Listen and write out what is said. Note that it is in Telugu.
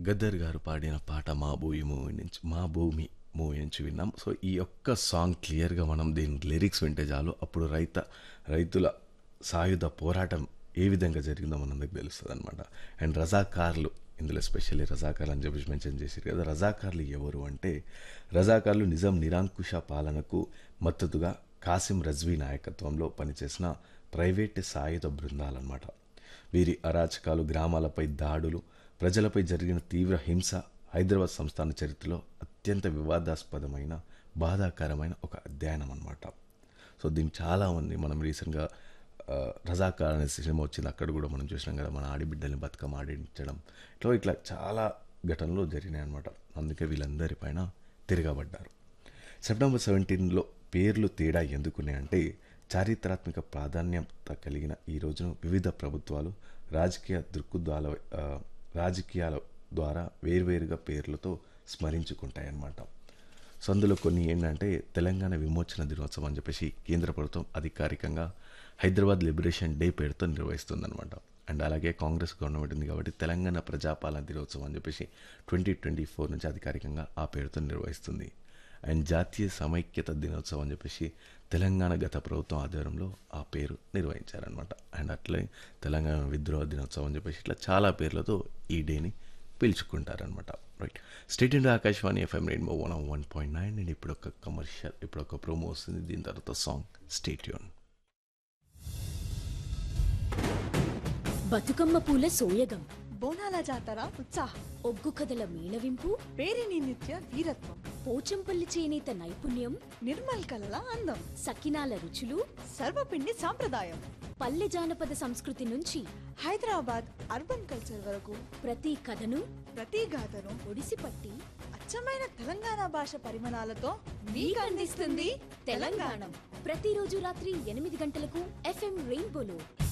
గద్దర్ గారు పాడిన పాట మా భూమి మూవీ నుంచి మా భూమి మూవీ నుంచి విన్నాం సో ఈ ఒక్క సాంగ్ క్లియర్గా మనం దీని లిరిక్స్ వింటే చాలు అప్పుడు రైత రైతుల సాయుధ పోరాటం ఏ విధంగా జరిగిందో మనందరికి తెలుస్తుంది అనమాట అండ్ రజాకార్లు ఇందులో స్పెషల్లీ రజాకార్లు అని చెప్పేసి మెన్షన్ చేశారు కదా రజాకార్లు ఎవరు అంటే రజాకార్లు నిజాం నిరాంకుశ పాలనకు మద్దతుగా కాసిం రజ్వీ నాయకత్వంలో పనిచేసిన ప్రైవేట్ సాయుధ బృందాలన్నమాట వీరి అరాచకాలు గ్రామాలపై దాడులు ప్రజలపై జరిగిన తీవ్ర హింస హైదరాబాద్ సంస్థాన చరిత్రలో అత్యంత వివాదాస్పదమైన బాధాకరమైన ఒక అధ్యయనం అన్నమాట సో దీన్ని చాలామంది మనం రీసెంట్గా ఆ, రజాకార్ అనే సినిమా వచ్చింది అక్కడ కూడా మనం చూసినాం కదా మన ఆడిబిడ్డల్ని బతుకమ్మ ఆడించడం ఇట్లా ఇట్లా చాలా ఘటనలు జరిగినాయి అనమాట అందుకే వీళ్ళందరిపైన తిరగబడ్డారు సెప్టెంబర్ సెవెంటీన్లో పేర్లు తేడా ఎందుకున్నాయంటే చారిత్రాత్మక ప్రాధాన్యత కలిగిన ఈ రోజును వివిధ ప్రభుత్వాలు రాజకీయ దృక్పథాల ఆ, రాజకీయాల ద్వారా వేర్వేరుగా పేర్లతో స్మరించుకుంటాయన్నమాట సో అందులో కొన్ని ఏంటంటే తెలంగాణ విమోచన దినోత్సవం అని చెప్పేసి కేంద్ర ప్రభుత్వం అధికారికంగా హైదరాబాద్ లిబరేషన్ డే పేరుతో నిర్వహిస్తుందన్నమాట అండ్ అలాగే కాంగ్రెస్ గవర్నమెంట్ ఉంది కాబట్టి తెలంగాణ ప్రజాపాలన దినోత్సవం అని చెప్పేసి ట్వంటీ ట్వంటీ ఫోర్ నుంచి అధికారికంగా ఆ పేరుతో నిర్వహిస్తుంది అండ్ జాతీయ సమైక్యత దినోత్సవం అని చెప్పేసి తెలంగాణ గత ప్రభుత్వం ఆధ్వర్యంలో ఆ పేరు నిర్వహించారనమాట అండ్ అట్లే తెలంగాణ విద్రోహ దినోత్సవం అని చెప్పేసి ఇట్లా చాలా పేర్లతో ఈ డేని పిలుచుకుంటారనమాట right state India Akashvani FM rainbow one one point nine and ఇప్పుడు ఒక కమర్షియల్ ఇప్పుడు ఒక ప్రోమో వస్తుంది దీని తర్వాత సాంగ్ స్టేట్యూన్ బతుకమ్మ పూల సోయగం బోనాల జాతర ఉత్సాహం ఒగ్గు కథల మేళవింపు పేరిని నిత్య వీరత్వం పోచంపల్లి చేనేత నైపుణ్యం నిర్మల్ కలల అందం సకినాల రుచులు సర్వపిండి సాంప్రదాయం పల్లె జానపద సంస్కృతి నుంచి హైదరాబాద్ అర్బన్ కల్చర్ వరకు ప్రతి కథను ప్రతి గాథను ఒడిసిపట్టి అచ్చమైన తెలంగాణ భాష పరిమాణాలతో మీకు అందిస్తుంది తెలంగాణ ప్రతిరోజు రాత్రి ఎనిమిది గంటలకు ఎఫ్ఎం రెయిన్బోలో